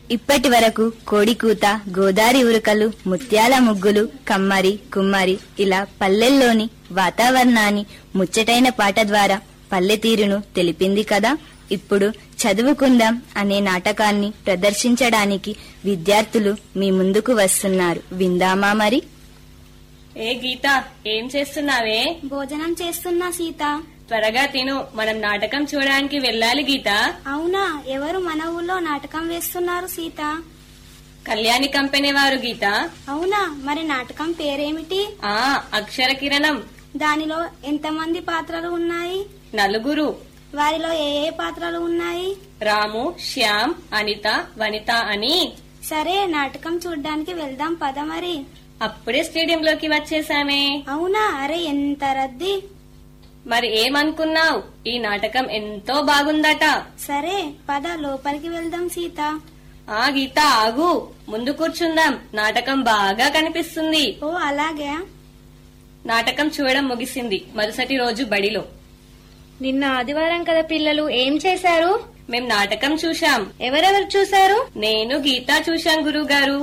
ఇప్పటి వరకు కోడికూత గోదారి ఉరకలు ముత్యాల ముగ్గులు కమ్మరి కుమ్మరి ఇలా పల్లెల్లోని వాతావరణాన్ని ముచ్చటైన పాట ద్వారా పల్లె తీరును తెలిపింది కదా ఇప్పుడు చదువుకుందాం అనే నాటకాన్ని ప్రదర్శించడానికి విద్యార్థులు మీ ముందుకు వస్తున్నారు విందామా మరి ఏ గీత ఏం చేస్తున్నావే భోజనం చేస్తున్నా సీత త్వరగా తిను మనం నాటకం చూడడానికి వెళ్ళాలి గీత అవునా ఎవరు మన ఊళ్ళో నాటకం వేస్తున్నారు సీత కళ్యాణి కంపెనీ వారు గీత అవునా మరి నాటకం పేరేమిటి ఆ అక్షర కిరణం దానిలో ఎంతమంది పాత్రలు ఉన్నాయి నలుగురు వారిలో ఏ ఏ పాత్రలు ఉన్నాయి రాము శ్యామ్ అనిత వనిత అని సరే నాటకం చూడ్డానికి వెళ్దాం పద మరి అప్పుడే స్టేడియంలోకి వచ్చేసామే అవునా అరే ఎంత రద్దీ మరి ఏమనుకున్నావు ఈ నాటకం ఎంతో బాగుందట సరే పద లోపలికి వెళ్దాం సీత ఆ గీత ఆగు ముందు కూర్చుందాం నాటకం బాగా కనిపిస్తుంది ఓ అలాగే నాటకం చూడడం ముగిసింది మరుసటి రోజు బడిలో నిన్న ఆదివారం కదా పిల్లలు ఏం చేశారు మేం నాటకం చూశాం ఎవరెవరు చూశారు నేను గీత చూశాం గురువుగారు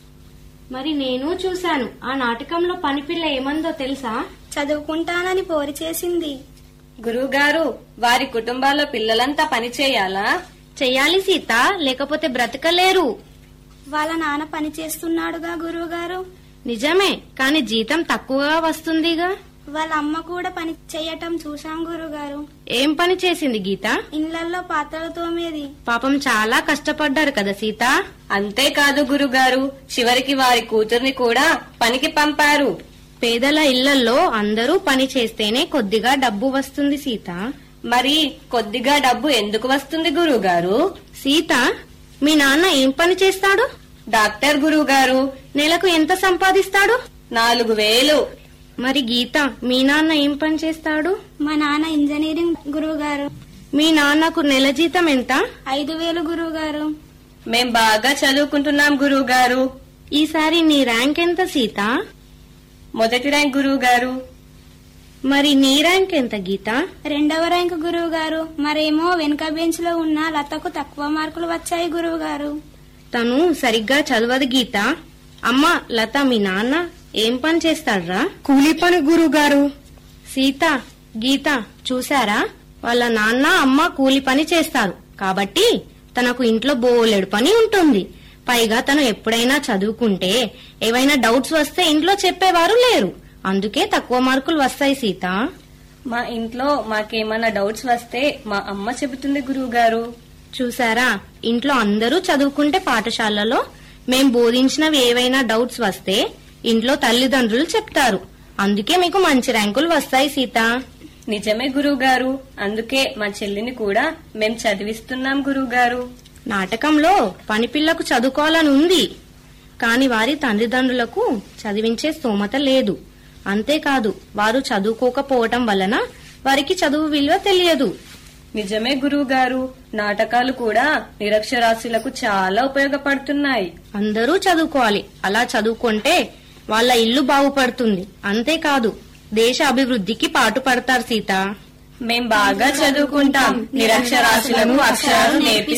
మరి నేను చూశాను ఆ నాటకంలో పనిపిల్ల ఏమందో తెలుసా చదువుకుంటానని పోరి చేసింది గురువుగారు వారి కుటుంబాల్లో పిల్లలంతా పని చేయాలా చెయ్యాలి సీత లేకపోతే బ్రతకలేరు వాళ్ళ నాన్న పని చేస్తున్నాడుగా గురువు గారు నిజమే కాని జీతం తక్కువగా వస్తుందిగా వాళ్ళ అమ్మ కూడా పని చేయటం చూశాం గురుగారు ఏం పని చేసింది గీత ఇళ్లల్లో పాత్రలు తోమేది పాపం చాలా కష్టపడ్డారు కదా సీత అంతేకాదు గురుగారు చివరికి వారి కూతుర్ని కూడా పనికి పంపారు పేదల ఇళ్లల్లో అందరూ పని చేస్తేనే కొద్దిగా డబ్బు వస్తుంది సీత మరి కొద్దిగా డబ్బు ఎందుకు వస్తుంది గురువుగారు సీత మీ నాన్న ఏం పని చేస్తాడు డాక్టర్ గురువుగారు నెలకు ఎంత సంపాదిస్తాడు నాలుగు వేలు మరి గీత మీ నాన్న ఏం పని చేస్తాడు మా నాన్న ఇంజనీరింగ్ గురువు గారు మీ నాన్నకు నెల జీతం ఎంత ఐదు వేలు గురువు గారు మేం బాగా చదువుకుంటున్నాం గురువుగారు ఈసారి నీ ర్యాంక్ ఎంత సీత మొదటి ర్యాంక్ గురువుగారు మరి నీ ర్యాంక్ ఎంత గీత రెండవ ర్యాంక్ గురువు గారు మరేమో వెనుక బెంచ్ లో ఉన్న లతకు తక్కువ మార్కులు వచ్చాయి గురువు గారు తను సరిగ్గా చదవదు గీత అమ్మా లత మీ నాన్న ఏం పని చేస్తాడ్రా కూలీ పని గురుగారు సీత గీత చూసారా వాళ్ళ నాన్న అమ్మ కూలి పని చేస్తారు కాబట్టి తనకు ఇంట్లో బోలెడు పని ఉంటుంది పైగా తను ఎప్పుడైనా చదువుకుంటే ఏవైనా డౌట్స్ వస్తే ఇంట్లో చెప్పేవారు లేరు అందుకే తక్కువ మార్కులు వస్తాయి సీత మా ఇంట్లో మాకేమైనా డౌట్స్ వస్తే మా అమ్మ చెబుతుంది గురువుగారు చూసారా ఇంట్లో అందరూ చదువుకుంటే పాఠశాలలో మేం బోధించినవి ఏవైనా డౌట్స్ వస్తే ఇంట్లో తల్లిదండ్రులు చెప్తారు అందుకే మీకు మంచి ర్యాంకులు వస్తాయి సీత నిజమే గురువుగారు అందుకే మా చెల్లిని కూడా మేం చదివిస్తున్నాం గురువుగారు నాటకంలో పనిపిల్లకు చదువుకోవాలని ఉంది కాని వారి తల్లిదండ్రులకు చదివించే స్తోమత లేదు అంతేకాదు వారు చదువుకోకపోవటం వలన వారికి చదువు విలువ తెలియదు నిజమే గురువుగారు నాటకాలు కూడా నిరక్షరాస్యులకు చాలా ఉపయోగపడుతున్నాయి అందరూ చదువుకోవాలి అలా చదువుకుంటే వాళ్ళ ఇల్లు బాగుపడుతుంది అంతేకాదు దేశ అభివృద్ధికి పాటుపడతారు సీత మేం బాగా చదువుకుంటాం నిరక్షరాస్యులకు అక్షరాలు నేర్పి